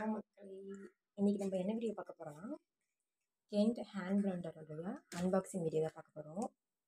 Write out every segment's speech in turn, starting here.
hello மக்களே இன்றைக்கி நம்ம என்ன வீடியோ பார்க்க போகிறோம்னா கென்ட் ஹேண்ட் பிளண்டரோடைய அன்பாக்சிங் வீடியோ தான் பார்க்க போகிறோம்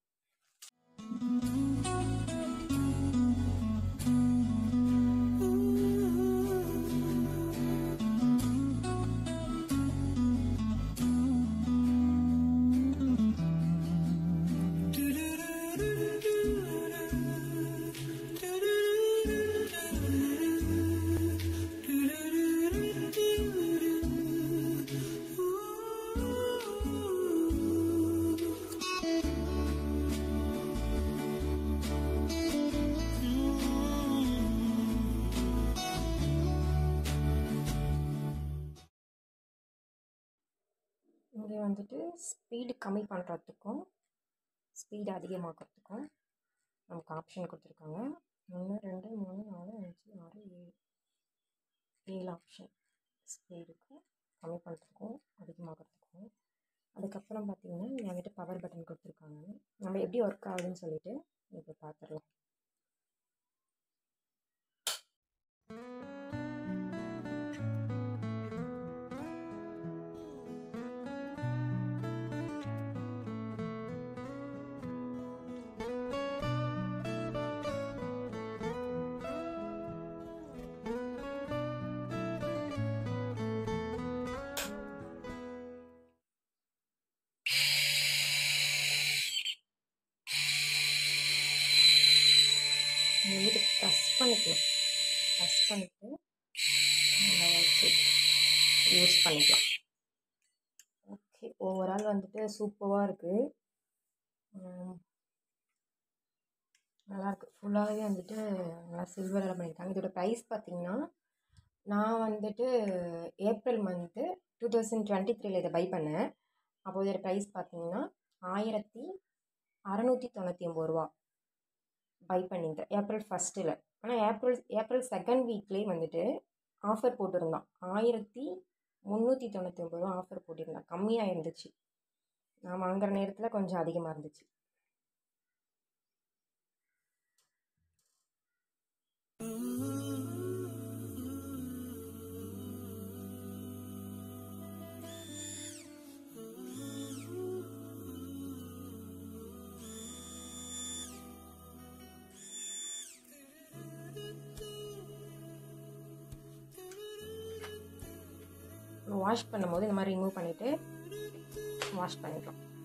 இங்கே வந்துட்டு ஸ்பீடு கம்மி பண்ணுறதுக்கும் ஸ்பீடு அதிகமாக்கிறதுக்கும் நமக்கு ஆப்ஷன் கொடுத்துருக்காங்க ஒன்று ரெண்டு மூணு நாலு அஞ்சு ஆறு ஏழு ஏழு ஆப்ஷன் ஸ்பீடுக்கு கம்மி பண்ணுறதுக்கும் அதிகமாகிறதுக்கும் அதுக்கப்புறம் பார்த்திங்கன்னா என்கிட்ட பவர் பட்டன் கொடுத்துருக்காங்க நம்ம எப்படி ஒர்க் ஆகுதுன்னு சொல்லிட்டு இப்போ பார்த்துடலாம் வந்துட்டு ப்ரெஸ் பண்ணிக்கலாம் ப்ரெஸ் பண்ணிவிட்டு நம்ம வச்சு யூஸ் பண்ணிக்கலாம் ஓகே ஓவரால் வந்துட்டு சூப்பராக இருக்குது நல்லாயிருக்கு ஃபுல்லாகவே வந்துட்டு நல்லா சில்வரில் பண்ணியிருக்காங்க இதோட ப்ரைஸ் பார்த்திங்கன்னா நான் வந்துட்டு April month two thousand twenty த்ரீல இதை பை பண்ணேன் அப்போ இதோட ப்ரைஸ் பார்த்திங்கன்னா ஆயிரத்தி அறநூற்றி தொண்ணூற்றி ஒம்பது ரூபா பை பண்ணியிருந்தேன் ஏப்ரல் ஃபஸ்ட்டில் ஆனால் ஏப்ரல் ஏப்ரல் செகண்ட் வீக்லேயே வந்துட்டு ஆஃபர் போட்டிருந்தான் ஆயிரத்தி முந்நூற்றி தொண்ணூற்றி ஒம்பது ரூபா ஆஃபர் போட்டிருந்தான் கம்மியாக இருந்துச்சு நான் வாங்குகிற நேரத்தில் கொஞ்சம் அதிகமாக இருந்துச்சு வாஷ் பண்ணும்போது இந்த மாதிரி ரிமூவ் பண்ணிவிட்டு வாஷ் பண்ணிக்கலாம்